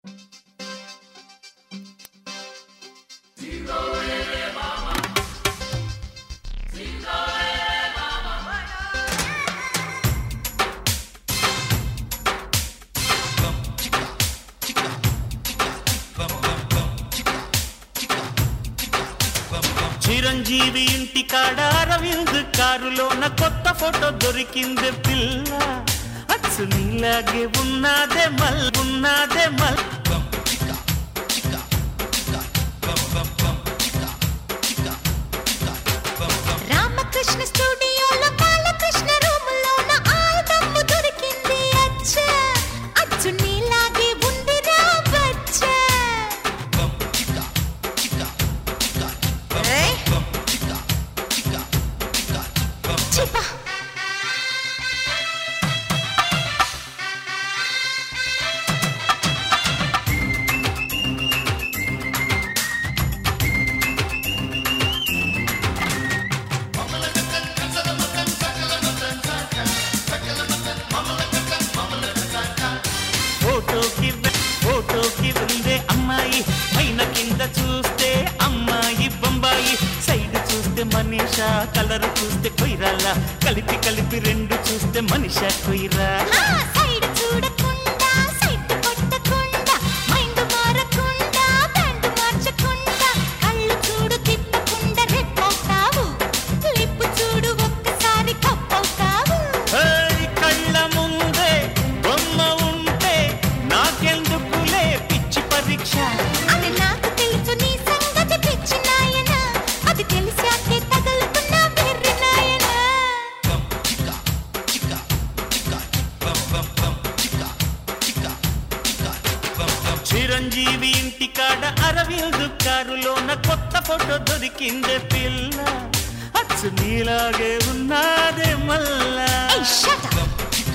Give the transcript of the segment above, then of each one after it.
చిరంజీవి ఇంటి కాడ అరవింద్ కారులోన కొత్త ఫోటో దొరికింది పిల్ల అచ్చు నీలాగే ఉన్నాదే మల్ ఉన్నాదే మల్ రామకృష్ణ స్టూడియోలో బాలకృష్ణ రూములోన ఆల్బమ్ దొరికింది అచ్చ అచ్చు నీలాగే ఉందిరా బచ్చ ఏయ్. చిపా. ఫోటోకి వె- ఫోటోకి ఉందే అమ్మాయి పైన కింద చూస్తే అమ్మాయి బొంబాయి సైడ్ చూస్తే మనీషా కలర్ చూస్తే కొయిరాల కలిపి కలిపి రెండు చూస్తే మనిషా కొయిరా ఆ, సైడ్ చూడకుండా సైట్ కొట్టకుండా మైండ్ మారకుండా బ్యాండ్ మార్చకుండా కళ్ళు చూడు తిప్పకుండా రెప్పవుతావు లిప్పు చూడు ఒక్కసారి కప్పవుతావు ఏయ్, కళ్ళ ముందే బొమ్మ ఉంటే నాకెందుకులే పిచ్చి పరీక్ష అది నాకు తెలుసు నీ సంగతి పిచ్చి నాయన అది తెలిసాకే తగులుకున్న వెర్రి నాయన చిరంజీవి ఇంటి కాడ అరవింద్ కారులోన కొత్త ఫోటో దొరికిందే పిల్ల అచ్చు నీలాగే ఉన్నాదే మల్లా ఏయ్ షట్ అప్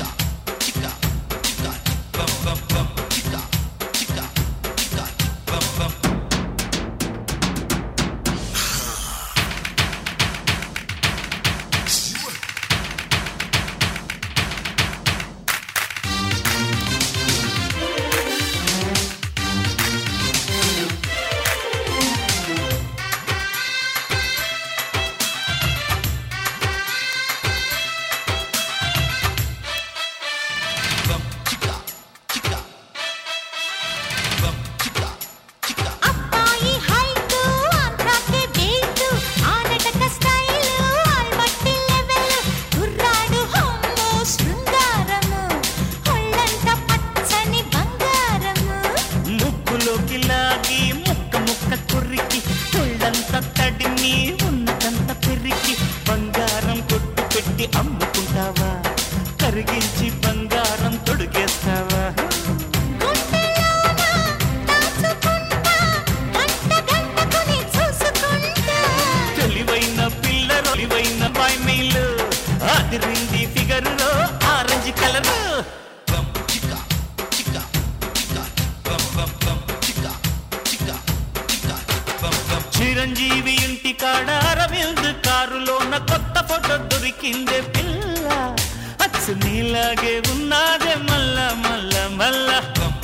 అబ్బాయి హైట్ ఆంధ్రాకే వెయిట్ ఆనటక స్టైల్ ఆల్మట్టి లెవెల్ కుర్రాడు హోమో శృంగారము ఒళ్ళంత పచ్చని బంగారము ముక్కులోకి లాగి ముక్క ముక్క కొరికి ఒళ్ళంత తడిమి ఉన్నదంత పెరికి బంగారం కొట్టు పెట్టి అమ్ముకుంటావా కరిగించి బంగారం తొడిగేస్తావా గుండెలోన దాచుకుంటా గంట గంటకుని చూసుకుంటా తెలివైన పిల్ల తెలివైన బాయ్మీలు అదిరింది ఫిగరులో ఆరెంజ్ కలర్ చిరంజీవి ఇంటి కాడ అరవింద్ కారులోన కొత్త ఫోటో దొరికిందే పిల్ల అచ్చు నీలాగే ఉన్నాదే మల్ల మల్ల మల్ల